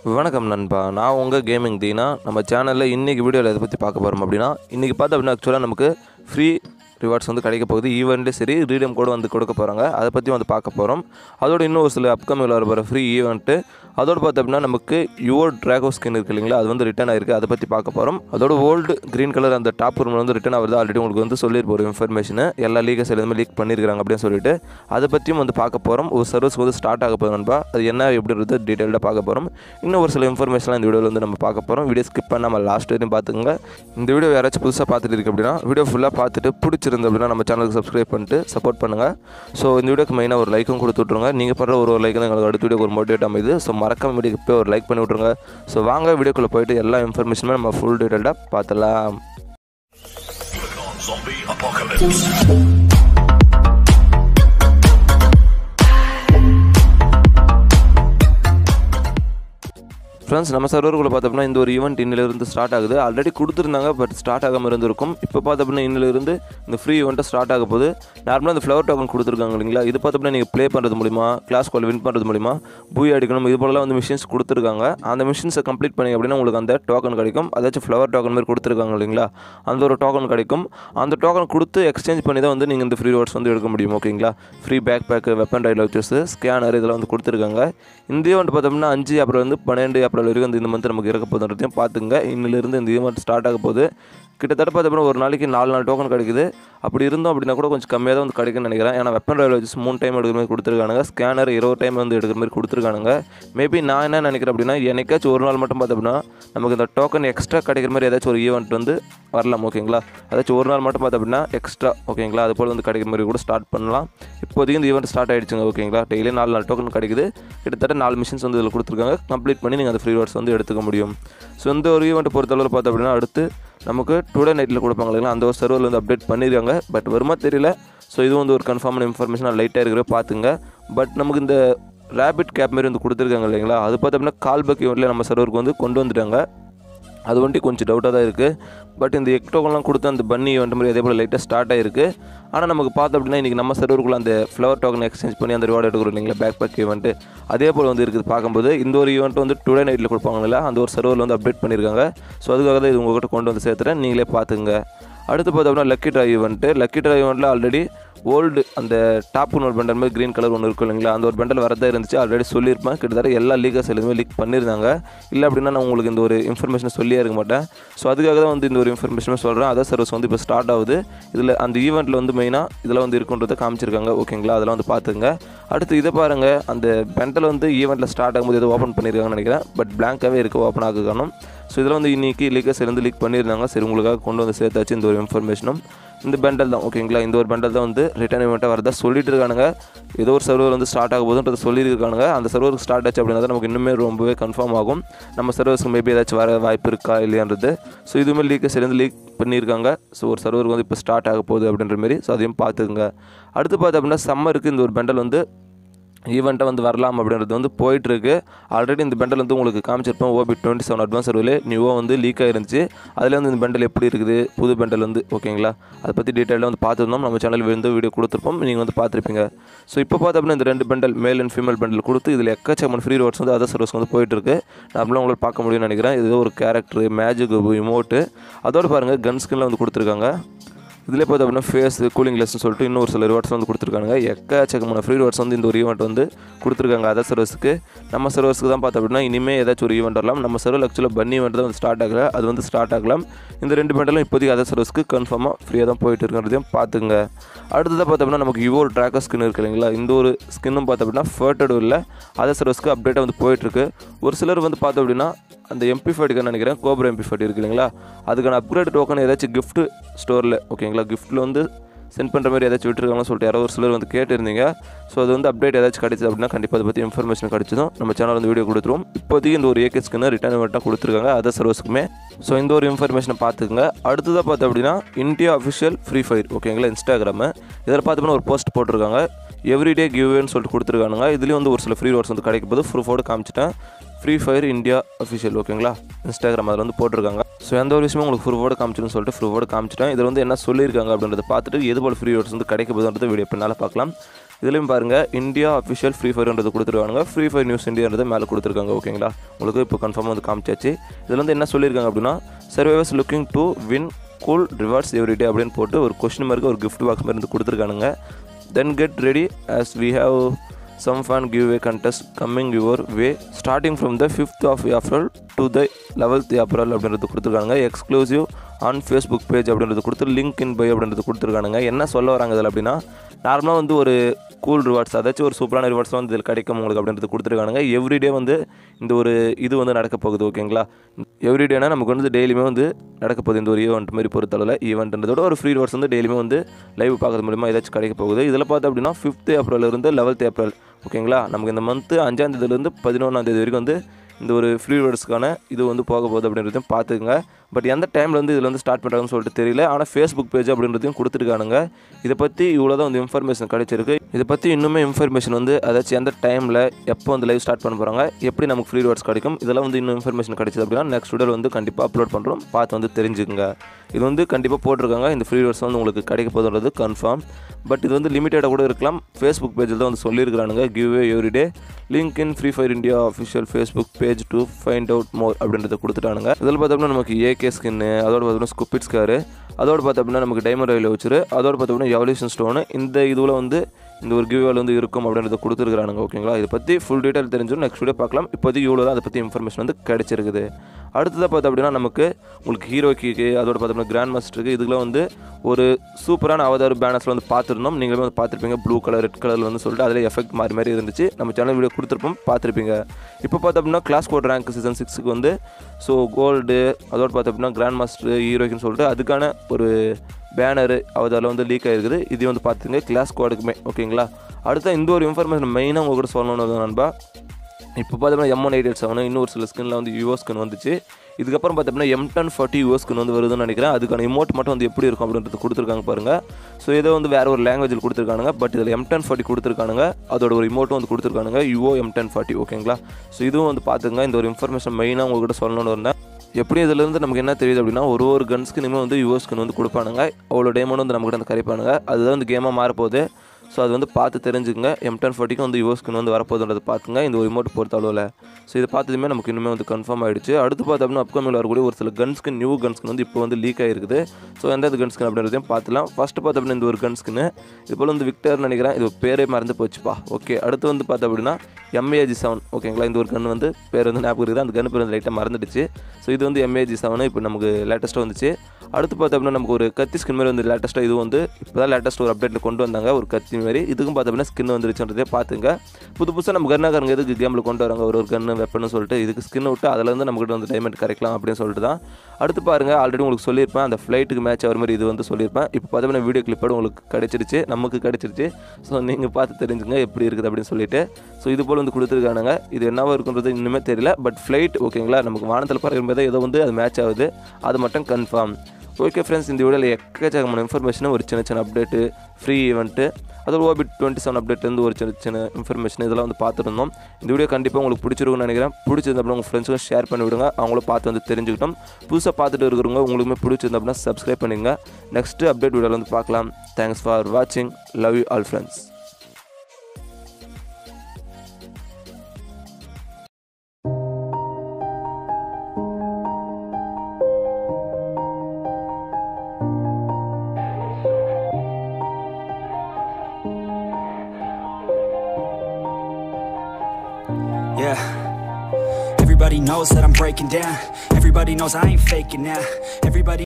வணக்கம் நண்பா நான் உங்கள் கேமிங் தீனா நம்ம சேனலில் இன்றைக்கி வீடியோவில் எதை பற்றி பார்க்க போகிறோம் அப்படின்னா இன்றைக்கி பார்த்தோம் அப்படின்னா ஆக்சுவலாக நமக்கு ஃப்ரீ ரிவார்ட்ஸ் வந்து கிடைக்க போகுது ஈவெண்ட்லேயும் சரி ரீடம் கூட வந்து கொடுக்க போகிறாங்க அதை பற்றி வந்து பார்க்க போகிறோம் அதோட இன்னும் ஒரு சில அப்கமிங்கில் வர போகிற ஃப்ரீ ஈவெண்ட்டு அதோட பார்த்தோம் அப்படின்னா நமக்கு யுவர் ட்ராகோ ஸ்கின் இருக்கு இல்லைங்களா அது வந்து ரிட்டர்ன் ஆயிருக்கு அதை பற்றி பார்க்க போகிறோம் அதோட ஓல்டு க்ரீன் கலர் அந்த டாப் ரூமில் வந்து ரிட்டர்ன் ஆகுது ஆல்ரெடி உங்களுக்கு வந்து சொல்லியிருப்போம் ஒரு இன்ஃபர்மேஷன் எல்லா லீகஸ் எல்லாமே லீக் பண்ணியிருக்காங்க அப்படின்னு சொல்லிட்டு அதை பற்றியும் வந்து பார்க்க போகிறோம் ஒரு சர்வீஸ் வந்து ஸ்டார்ட் ஆக போகுது நண்பா அது என்ன எப்படின்றது டீட்டெயிலாக பார்க்க போகிறோம் இன்னும் ஒரு சில இன்ஃபர்மேஷன்லாம் இந்த வீடியோவில் வந்து நம்ம பார்க்க போகிறோம் வீடியோ ஸ்கிப் பண்ணாமல் லாஸ்ட் வரையும் பார்த்துங்க இந்த வீடியோ யாராச்சும் புதுசாக பார்த்துட்டு இருக்கு அப்படின்னா வீடியோ ஃபுல்லாக பார்த்துட்டு பிடிச்சிருந்து அப்படின்னா நம்ம சேனலுக்கு சப்ஸ்கிரைப் பண்ணிட்டு சப்போர்ட் பண்ணுங்கள் ஸோ இந்த வீடியோக்கு மெயினாக ஒரு லைக்கும் கொடுத்து விட்ருங்க நீங்கள் பண்ணுற ஒரு ஒரு லைக் தான் எங்களுக்கு அடுத்த வீடியோக்கு ஒரு மோட்டிவேட் அமைது ஸோ மறக்காம வீடியோக்கு போய் ஒரு லைக் பண்ணி விட்ருங்க ஸோ வாங்க வீடியோக்குள்ளே போயிட்டு எல்லா இன்ஃபர்மேஷனுமே நம்ம ஃபுல் டீட்டெயிலாக பார்த்துலாம் Zombie apocalypse. ஃப்ரெண்ட்ஸ் நம்ம சர்வருக்குள்ள பார்த்தோம்னா இந்த ஒரு ஈவெண்ட் இன்னிலிருந்து ஸ்டார்ட் ஆகுது ஆல்ரெடி கொடுத்துருந்தாங்க பட் ஸ்டார்ட் ஆகாமல் இருந்திருக்கும் இப்போ பார்த்தோம்னா இன்னிலிருந்து இந்த ஃப்ரீ ஈவெண்ட்டை ஸ்டார்ட் ஆக போகுது நார்மலாக இந்த ஃப்ளவர் டோக்கன் கொடுத்துருக்காங்க இல்லைங்களா இது பார்த்தோம்னா நீங்கள் ப்ளே பண்ணுறது மூலிமா கிளாஸ் கால் வின் பண்ணுறது மூலிமா பூய் அடிக்கணும் இது போலலாம் வந்து மிஷின்ஸ் கொடுத்துருக்காங்க அந்த மிஷின்ஸை கம்ப்ளீட் பண்ணி அப்படின்னா உங்களுக்கு அந்த டோக்கன் கிடைக்கும் அதாச்சும் ஃப்ளவர் டோக்கன் மாதிரி கொடுத்துருக்காங்க இல்லைங்களா அந்த ஒரு டோக்கன் கிடைக்கும் அந்த டோக்கன் கொடுத்து எக்ஸ்சேஞ்ச் பண்ணி தான் வந்து நீங்கள் இந்த ஃப்ரீ ரிவார்ட்ஸ் வந்து எடுக்க முடியும் ஓகேங்களா free backpack weapon royale vouchers scanner இதெல்லாம் வந்து கொடுத்துருக்காங்க இந்த ஈவெண்ட் பார்த்தோம்னா அஞ்சு அப்புறம் வந்து பன்னெண்டு ஏப்ரல் வரைக்கும் இந்த இந்த மந்த் நமக்கு இருக்க போதுன்றதையும் பார்த்துங்க இன்னிலிருந்து இந்த ஈவெண்ட் ஸ்டார்ட் ஆக போகுது கிட்டத்தட்ட பார்த்தோம்னா ஒரு நாளைக்கு நாலு நாலு டோக்கன் கிடைக்குது அப்படி இருந்தோம் அப்படின்னா கூட கொஞ்சம் கம்மியாக தான் வந்து கிடைக்கும்னு நினைக்கிறேன் ஏன்னா வெப்பன் ராயல் வச்சு மூணு டைம் எடுக்கிற மாதிரி கொடுத்துருக்கானுங்க ஸ்கேனர் இருபது டைம் வந்து எடுக்கிற மாதிரி கொடுத்துருக்கானுங்க மேபி நான் என்ன நினைக்கிறேன் அப்படின்னா என்னைக்காச்சும் ஒரு நாள் மட்டும் பார்த்தோம்னா நமக்கு இந்த டோக்கன் எக்ஸ்ட்ரா கிடைக்கிற மாதிரி ஏதாச்சும் ஒரு ஈவெண்ட் வந்து வரலாம் ஓகேங்களா அதாச்சும் ஒரு நாள் மட்டும் பார்த்தோம் அப்படின்னா எக்ஸ்ட்ரா ஓகேங்களா அது போல் வந்து கிடைக்கிற மாதிரி கூட ஸ்டார்ட் பண்ணலாம் இப்போதைக்கு இந்த ஈவெண்ட் ஸ்டார்ட் ஆயிடுச்சுங்க ஓகேங்களா டெய்லி நாலு நாலு டோக்கன் கிடைக்குது கிட்டத்தட்ட நாலு மிஷின்ஸ் வந்து இதில் கொடுத்துருக்காங்க கம்ப்ளீட் பண்ணி நீங்கள் அந்த ஃப்ரீ வாட்ஸ் வந்து எடுத்துக்க முடியும் ஸோ இந்த ஒரு ஈவெண்ட் பொறுத்தளவில் பார்த்தோம் அப்படின்னா அடுத்து நமக்கு டுடே நைட்டில் கொடுப்பாங்க இல்லைங்களா அந்த ஒரு சர்வரில் வந்து அப்டேட் பண்ணியிருக்காங்க பட் வருமா தெரியல ஸோ இது வந்து ஒரு கன்ஃபார்மான இன்ஃபர்மேஷன் லைட்டாக இருக்கிற பார்த்துங்க பட் நமக்கு இந்த ரேபிட் கேப் மாதிரி வந்து கொடுத்துருக்காங்க இல்லைங்களா அது பார்த்தோம் அப்படின்னா கால் பக் ஈவெண்ட்டில் நம்ம சர்வருக்கு வந்து கொண்டு வந்துட்டாங்க அது வந்துட்டு கொஞ்சம் டவுட்டாக தான் இருக்குது பட் இந்த எக் டோக்கன்லாம் கொடுத்து அந்த பன்னி ஈவெண்ட் மாதிரி அதே போல் லைட்டாக ஸ்டார்ட் ஆயிருக்கு ஆனால் நமக்கு பார்த்தோம் அப்படின்னா இன்றைக்கி நம்ம சர்வருக்குள்ள அந்த ஃப்ளவர் டோக்கன் எக்ஸ்சேஞ்ச் பண்ணி அந்த ரிவார்டு எடுக்கிறோம் இல்லைங்களா பேக் பேக் ஈவெண்ட்டு அதே போல் வந்து இருக்குது பார்க்கும்போது இந்த ஒரு ஈவெண்ட் வந்து டுடே நைட்டில் கொடுப்பாங்களா அந்த ஒரு சர்வரில் வந்து அப்டேட் பண்ணியிருக்காங்க ஸோ அதுக்காக தான் இது உங்கள்கிட்ட கொண்டு வந்து சேர்த்துறேன் நீங்களே பார்த்துங்க அடுத்து பார்த்தோம்னா lucky draw event lucky draw ஈவெண்ட்டில் ஆல்ரெடி ஓல்டு அந்த டாப்னு ஒரு பண்டல் மாதிரி க்ரீன் கலர் ஒன்று இருக்கும் இல்லைங்களா அந்த ஒரு பண்டல் வரதா இருந்துச்சு ஆல்ரெடி சொல்லியிருப்பேன் கிட்டத்தட்ட எல்லா லீகர்ஸ் எல்லாமே லீக் பண்ணியிருந்தாங்க இல்லை அப்படின்னா நான் உங்களுக்கு இந்த ஒரு இன்ஃபர்மேஷன் சொல்லியே இருக்க மாட்டேன் ஸோ அதுக்காக தான் வந்து இந்த ஒரு இன்ஃபர்மேஷனும் சொல்கிறேன் அதர் சர்வீஸ் வந்து இப்போ ஸ்டார்ட் ஆகுது இதில் அந்த ஈவெண்ட்டில் வந்து மெயினாக இதெல்லாம் வந்து இருக்குன்றதை காமிச்சிருக்காங்க ஓகேங்களா அதெல்லாம் வந்து பார்த்துங்க அடுத்து இதை பாருங்கள் அந்த பெண்டல் வந்து ஈவெண்ட்டில் ஸ்டார்ட் ஆகும்போது எதோ ஓப்பன் பண்ணியிருக்காங்கன்னு நினைக்கிறேன் பட் பிளாங்காகவே இருக்குது ஓப்பன் ஆக காரணம் ஸோ இதில் வந்து இன்றைக்கி லீக்கர்ஸ் இருந்து லீக் பண்ணியிருந்தாங்க சரி உங்களுக்காக கொண்டு வந்து சேர்த்தாச்சு இந்த ஒரு இன்ஃபர்மேஷனும் இந்த பெண்டல் தான் ஓகேங்களா இந்த ஒரு பெண்டல் தான் வந்து ரிட்டர்ன் இவெண்ட்டாக வரதா சொல்லிட்டு இருக்கானுங்க ஏதோ ஒரு சர்வர் வந்து ஸ்டார்ட் ஆக போதுன்றது சொல்லியிருக்கானுங்க அந்த சர்வருக்கு ஸ்டார்ட் ஆச்சு அப்படின்னா தான் நமக்கு இன்னுமே ரொம்பவே கன்ஃபார்ம் ஆகும் நம்ம சர்வர்ஸ்க்கு மேபி ஏதாச்சும் வர வாய்ப்பு இருக்கா இல்லையான்றது ஸோ இதுவுமே லீக்கர்ஸ் இருந்து லீக் பண்ணியிருக்காங்க ஸோ ஒரு சர்வருக்கு வந்து இப்போ ஸ்டார்ட் ஆக போகுது அப்படின்ற மாதிரி ஸோ அதையும் பார்த்துக்குங்க அடுத்து பார்த்து அப்படின்னா சம்மருக்கு இந்த ஒரு பெண்டல் வந்து ஈவெண்ட்டை வந்து வரலாம் அப்படின்றது வந்து போயிட்டுருக்கு ஆல்ரெடி இந்த பெண்டல் வந்து உங்களுக்கு காமிச்சிருப்போம் ஓபி டுவெண்ட்டி செவன் அட்வான்ஸ் சர்வில் நியூவாக வந்து லீக் ஆயிருந்துச்சு அதில் வந்து இந்த பெண்டல் எப்படி இருக்குது புது பெண்டல் வந்து ஓகேங்களா அதை பற்றி டீட்டெயிலாக வந்து பார்த்துருந்தோம் நம்ம சேனல் வந்து வீடியோ கொடுத்துருப்போம் நீங்கள் வந்து பார்த்துருப்பீங்க ஸோ இப்போ பார்த்து அப்படின்னா இந்த ரெண்டு பெண்டல் மேல் அண்ட் ஃபீமேல் பெண்டல் கொடுத்து இதில் எக்கச்சக்கமான ஃப்ரீ ரோட்ஸ் வந்து அதர் சர்வீஸ் வந்து போயிட்டுருக்கு நம்மளும் உங்களுக்கு பார்க்க முடியும்னு நினைக்கிறேன் இது ஒரு கேரக்டர் மேஜிக் இமோட்டு அதோடு பாருங்கள் கன் ஸ்கின்ல வந்து கொடுத்துருக்காங்க இதில் பார்த்து அப்படின்னா ஃபேஸ் கூலிங் லெஸ்ன்னு சொல்லிட்டு இன்னும் ஒரு சில ரிவார்ட்ஸ் வந்து கொடுத்துருக்காங்க எக்கச்சக்கமான ஃப்ரீ ரிவார்ட்ஸ் வந்து இந்த ஒரு ஈவெண்ட் வந்து கொடுத்துருக்காங்க அதர் சர்வீஸ்க்கு நம்ம சர்வீஸ்க்கு தான் பார்த்து அப்படின்னா இனிமேல் ஏதாச்சும் ஒரு ஈவெண்ட் வரலாம் நம்ம சர்வர் ஆக்சுவலாக பன்னி ஈவெண்ட் தான் வந்து ஸ்டார்ட் ஆகல அது வந்து ஸ்டார்ட் ஆகலாம் இந்த ரெண்டு பெண்டலும் இப்போதைக்கு அதர் சர்வீஸ்க்கு கன்ஃபார்மாக ஃப்ரீயாக தான் போயிட்டு இருக்கிறதையும் பார்த்துங்க அடுத்ததாக பார்த்தோம்னா நமக்கு இவோ ஒரு ட்ராக்கர் ஸ்கின் இருக்கு இல்லைங்களா இந்த ஒரு ஸ்கின்னும் பார்த்து அப்படின்னா ஃபர்ட்டடும் இல்லை அதர் சர்வீஸ்க்கு அப்டேட்டாக வந்து போயிட்டுருக்கு ஒரு சிலர் வந்து பார்த்தோம் அப்படின்னா அந்த எம்பி ஃபைட்டுக்கு நினைக்கிறேன் கோப்ரா எம்பி ஃபைட் இருக்கு இல்லைங்களா அதுக்கான அப்கிரேட் டோக்கன் ஏதாச்சும் gift ஸ்டோரில் ஓகேங்களா கிஃப்ட்டில் வந்து சென்ட் பண்ணுற மாதிரி ஏதாச்சும் விட்டுருக்காங்கன்னு சொல்லிட்டு யாரோ ஒரு சிலர் வந்து கேட்டிருந்தீங்க ஸோ அது வந்து அப்டேட் ஏதாச்சும் கிடைச்சது அப்படின்னா கண்டிப்பாக அதை பற்றி இன்ஃபர்மேஷன் கிடைச்சதும் நம்ம சேனல் வந்து வீடியோ கொடுத்துருவோம் இப்போதைக்கு இந்த ஒரு ஏகே ஸ்கின்னு ரிட்டர்ன் மட்டும் கொடுத்துருக்காங்க அதர் சர்வீஸ்க்குமே ஸோ இந்த ஒரு இன்ஃபர்மேஷனை பார்த்துக்குங்க அடுத்ததாக பார்த்து அப்படின்னா இந்தியா அஃபிஷியல் ஃப்ரீ ஃபயர் ஓகேங்களா இன்ஸ்டாகிராமு இதில் பார்த்தோம்னா ஒரு போஸ்ட் போட்டிருக்காங்க எவ்ரிடே கிவ்வேன்னு சொல்லிட்டு கொடுத்துருக்கானுங்க இதுலேயும் வந்து ஒரு சில ஃப்ரீ ரோட்ஸ் வந்து கிடைக்கும் போது ப்ரூஃபோடு காமிச்சிட்டேன் ஃப்ரீ ஃபயர் இந்தியா அஃபிஷியல் ஓகேங்களா இன்ஸ்டாகிராம் அதில் வந்து போட்டிருக்காங்க ஸோ எந்த ஒரு விஷயமும் உங்களுக்கு ப்ரூஃபோடு காமிச்சிடும் சொல்லிட்டு ப்ரூஃபோடு காமிச்சிட்டேன் இதில் வந்து என்ன சொல்லியிருக்காங்க அப்படின்றத பார்த்துட்டு எது போல் ஃப்ரீ ரோட்ஸ் வந்து கிடைக்க போதுன்றது வீடியோ பின்னால் பார்க்கலாம் இதுலேயும் பாருங்கள் இந்தியா அஃபிஷியல் ஃப்ரீ ஃபயர்ன்றது கொடுத்துருக்காங்க ஃப்ரீ ஃபயர் நியூஸ் இந்தியான்றது மேலே கொடுத்துருக்காங்க ஓகேங்களா உங்களுக்கு இப்போ கன்ஃபார்மாக வந்து காமிச்சாச்சு இதில் வந்து என்ன சொல்லியிருக்காங்க அப்படின்னா survivors looking to win cool rewards everyday அப்படின்னு போட்டு ஒரு கொஸ்டின் மார்க்கு ஒரு கிஃப்ட் பாக்ஸ் மாதிரி இருந்து கொடுத்துருக்கானுங்க then get ready as we have some fun giveaway contest coming your way starting from the 5th of April to the 11th April அப்படின்றது கொடுத்துருக்காங்க exclusive on Facebook page அப்படின்றது கொடுத்து link in by அப்படின்றது கொடுத்துருக்கானுங்க என்ன சொல்ல வராங்க இதில் அப்படின்னா நார்மலாக வந்து ஒரு கூல் ரிவார்ட்ஸ் அதாச்சும் ஒரு சூப்பரான ரிவார்ட்ஸ் வந்து இதில் கிடைக்கும் உங்களுக்கு அப்படின்றது கொடுத்துருக்கானுங்க எவ்ரிடே வந்து இந்த ஒரு இது வந்து நடக்க போகுது ஓகேங்களா எவ்ரிடேனா நமக்கு வந்து டெய்லியுமே வந்து நடக்க போகுது இந்த ஒரு ஈவெண்ட் மாதிரி பொறுத்தளவில் ஈவெண்ட்ன்றதோட ஒரு ஃப்ரீ ரிவார்ட்ஸ் வந்து டெய்லியுமே வந்து லைவ் பார்க்கறது மூலிமா ஏதாச்சும் கிடைக்க போகுது இதில் பார்த்தோம் அப்படின்னா ஃபிஃப்த் ஏப்ரல்லேருந்து லெவல்த் ஏப்ரல் ஓகேங்களா நமக்கு இந்த மந்த்து அஞ்சாம் தேதியிலேருந்து பதினொன்றாம் தேதி வரைக்கும் வந்து இந்த ஒரு ஃப்ரீ ரிவார்ட்ஸ்க்கான இது வந்து போக போகுது அப்படின்றதையும் பார்த்துக்குங்க பட் எந்த டைமில் வந்து இதில் வந்து ஸ்டார்ட் பண்ணுறாங்கன்னு சொல்லிட்டு தெரியல ஆனால் ஃபேஸ்புக் பேஜ் அப்படின்றதையும் கொடுத்துருக்கானுங்க இதை பற்றி இவ்வளோ தான் வந்து இன்ஃபர்மேஷன் கிடைச்சிருக்கு இதை பற்றி இன்னுமே இன்ஃபர்மேஷன் வந்து அதாச்சும் எந்த டைமில் எப்போ வந்து லைவ் ஸ்டார்ட் பண்ண போகிறாங்க எப்படி நமக்கு ஃப்ரீ ரிவார்ட்ஸ் கிடைக்கும் இதெல்லாம் வந்து இன்னும் இன்ஃபர்மேஷன் கிடைச்சது அப்படின்னா நெக்ஸ்ட் வீடியோ வந்து கண்டிப்பாக அப்லோட் பண்ணுறோம் பார்த்து வந்து தெரிஞ்சுக்குங்க இது வந்து கண்டிப்பாக போட்டிருக்காங்க இந்த ஃப்ரீ ரிவார்ட்ஸ் வந்து உங்களுக்கு கிடைக்க போதுன்றது கன்ஃபார்ம் பட் இது வந்து லிமிட்டடாக கூட இருக்கலாம் ஃபேஸ்புக் பேஜில் தான் வந்து சொல்லியிருக்கிறானுங்க giveaway everyday link in free fire India official Facebook page to find out more அப்படின்றத கொடுத்துட்டானுங்க இதில் பார்த்தோம்னா நமக்கு ஏகே ஸ்கின்னு அதோட பார்த்தோம்னா ஸ்குப்பிட் ஸ்காரு அதோட பார்த்தோம்னா நமக்கு டைமண்ட் ரயில் வச்சுரு அதோட பார்த்தோம்னா எவல்யூஷன் ஸ்டோனு இந்த இதில் வந்து இந்த ஒரு கிவ்வேல வந்து இருக்கும் அப்படின்றத கொடுத்துருக்கானுங்க ஓகேங்களா இதை பற்றி ஃபுல் டீட்டெயில் தெரிஞ்சும் நெக்ஸ்ட் வீடியோ பார்க்கலாம் இப்போதைக்கு இவ்வளோ தான் அதை பற்றி இன்ஃபர்மேஷன் வந்து கிடைச்சிருக்குது அடுத்ததாக பார்த்தோம் அப்படின்னா நமக்கு உங்களுக்கு ஹீரோக்கிக்கு அதோட பார்த்தோம்னா கிராண்ட் மாஸ்டருக்கு இதுக்கெல்லாம் வந்து ஒரு சூப்பரான அவதார் பேனர்ஸில் வந்து பார்த்துருந்தோம் நீங்களுமே வந்து பார்த்துருப்பீங்க ப்ளூ கலர் ரெட் கலரில் வந்து சொல்லிட்டு அதில் எஃபெக்ட் மாறி மாதிரி இருந்துச்சு நம்ம சேனல் வீடியோ கொடுத்துருப்போம் பார்த்துருப்பீங்க இப்போ பார்த்தோம் அப்படின்னா கிளாஸ் கோட் ரேங்க் சீசன் சிக்ஸுக்கு வந்து ஸோ கோல்டு அதோட பார்த்தோம் அப்படின்னா கிராண்ட் மாஸ்டர் ஹீரோக்கின்னு சொல்லிட்டு அதுக்கான ஒரு பேனரு அவதாரில் வந்து லீக் ஆகிருக்குது இது வந்து பார்த்துங்க கிளாஸ் கோடுக்குமே ஓகேங்களா அடுத்த இந்த ஒரு இன்ஃபர்மேஷன் மெயினாக உங்க கூட சொல்லணும்னு நண்பா இப்போ பார்த்தோம்னா M one eight eight seven இன்னொரு சில ஸ்கின்ல வந்து யூஎஸ் ஸ்கின் வந்துச்சு இதுக்கப்புறம் பார்த்தோம்னா M ten forty US skin வந்து வருதுன்னு நினைக்கிறேன் அதுக்கான இமோட் மட்டும் வந்து எப்படி இருக்கும் அப்படின்றது கொடுத்துருக்காங்க பாருங்கள் ஸோ ஏதோ வந்து வேறு ஒரு லாங்குவேஜில் கொடுத்துருக்கானுங்க பட் இதில் எம் டென் ஃபார்ட்டி கொடுத்துருக்கானுங்க அதோட ஒரு இமோட்டும் வந்து கொடுத்துருக்கானுங்க யூஓ எம் டென் ஃபார்ட்டி ஓகேங்களா ஸோ இதுவும் வந்து பார்த்துங்க இந்த ஒரு இன்ஃபர்மேஷன் மெயினாக உங்கள்கிட்ட சொல்லணும்னு இருந்தேன் எப்படி இதுலேருந்து நமக்கு என்ன தெரியுது அப்படின்னா ஒரு ஒரு கன்ஸ்க்கு இனிமேல் வந்து யூஎஸ்க்கு வந்து கொடுப்பானுங்க அவ்வளோ டைமண்ட் வந்து நம்மகிட்ட வந்து கரைப்பானுங்க அதுதான் வந்து கேமாக மாறப்போகுது ஸோ அது வந்து பார்த்து தெரிஞ்சுங்க எம் டென் ஃபார்ட்டிக்கும் வந்து யூஎஸ்க்கு வந்து வரப்போகுதுன்றது பார்த்துங்க இந்த ஒரு ரிமோட் பொறுத்த அளவில் ஸோ இது பார்த்ததுமே நமக்கு இன்னுமே வந்து கன்ஃபார்ம் ஆகிடுச்சு அடுத்து பார்த்தோம்னா அப்கமிங் வரக்கூடிய ஒரு சில கன்ஸ்க்கு நியூ கன்ஸ்க்கு வந்து இப்போ வந்து லீக் ஆகிருக்குது ஸோ எந்த கன்ஸ்க்கு அப்படின்றதையும் பார்த்துலாம் ஃபஸ்ட்டு பார்த்தோம்னா இந்த ஒரு கன்ஸ்க்குன்னு இது போல் வந்து விக்டர்னு நினைக்கிறேன் இது பேரே மறந்து போச்சுப்பா ஓகே அடுத்து வந்து பார்த்தோம் அப்படின்னா எம்ஏஜி செவன் ஓகேங்களா இந்த ஒரு கன் வந்து பேர் வந்து ஞாபகம் இருக்குது அந்த கன் பேர் வந்து லைட்டாக மறந்துடுச்சு ஸோ இது வந்து எம்ஏஜி செவன் இப்போ நமக்கு லேட்டஸ்ட்டாக வந்துச்சு அடுத்து பார்த்தோம் அப்படின்னா நமக்கு ஒரு கத்தி ஸ்கின் மாதிரி வந்து லேட்டஸ்ட்டாக இது வந்து இப்போ தான் லேட்டஸ்ட் ஒரு அப்டேட்டில் கொண்டு வந்தாங்க ஒரு கத்தி மாதிரி இதுக்கும் பார்த்தோம் அப்படின்னா ஸ்கின் வந்துருச்சுன்றதே பார்த்துங்க புது புதுசாக நம்ம கன்னாக்காரங்க எதுக்கு கேமில் கொண்டு வராங்க ஒரு ஒரு கன்று வெப்பன்னு சொல்லிட்டு இதுக்கு ஸ்கின் விட்டு அதுலேருந்து நம்மகிட்ட வந்து டைமண்ட் கரைக்கலாம் அப்படின்னு சொல்லிட்டு தான் அடுத்து பாருங்கள் ஆல்ரெடி உங்களுக்கு சொல்லியிருப்பேன் அந்த ஃப்ளைட்டுக்கு மேட்ச் ஆகிற மாதிரி இது வந்து சொல்லியிருப்பேன் இப்போ பார்த்தோம்னா வீடியோ கிளிப்போட உங்களுக்கு கிடைச்சிருச்சு நமக்கு கிடைச்சிருச்சு ஸோ நீங்கள் பார்த்து தெரிஞ்சுங்க எப்படி இருக்குது அப்படின்னு சொல்லிட்டு ஸோ இது போல் வந்து கொடுத்துருக்கானுங்க இது என்னவா இருக்குன்றது இன்னுமே தெரியல பட் ஃப்ளைட் ஓகேங்களா நமக்கு வானத்தில் பறக்கும்போது ஏதோ வந்து அது மேட்ச் ஆகுது அது மட்டும் கன்ஃபார்ம் ஓகே ஃப்ரெண்ட்ஸ் இந்த வீடியோவில் எக்கச்சக்கமான இன்ஃபர்மேஷன் ஒரு சின்ன சின்ன அப்டேட்டு ஃப்ரீ ஈவெண்ட்டு அதோட ஓபிட் டுவெண்ட்டி செவன் அப்டேட்லேருந்து ஒரு சின்ன சின்ன இன்ஃபர்மேஷன் இதெல்லாம் வந்து பார்த்துருந்தோம் இந்த வீடியோ கண்டிப்பாக உங்களுக்கு பிடிச்சிருக்கும்னு நினைக்கிறேன் பிடிச்சிருந்த அப்படின்னா உங்கள் ஃப்ரெண்ட்ஸுக்கும் ஷேர் பண்ணி விடுங்க அவங்களும் பார்த்து வந்து தெரிஞ்சுக்கிட்டோம் புதுசாக பார்த்துட்டு இருக்கிறவங்க உங்களுக்குமே பிடிச்சிருந்த அப்படின்னா சப்ஸ்கிரைப் பண்ணிங்க நெக்ஸ்ட்டு அப்டேட் வீடியோவில் வந்து பார்க்கலாம் தேங்க்ஸ் ஃபார் வாட்சிங் love you all friends Yeah. Everybody knows that I'm breaking down. Everybody knows I ain't faking now. Everybody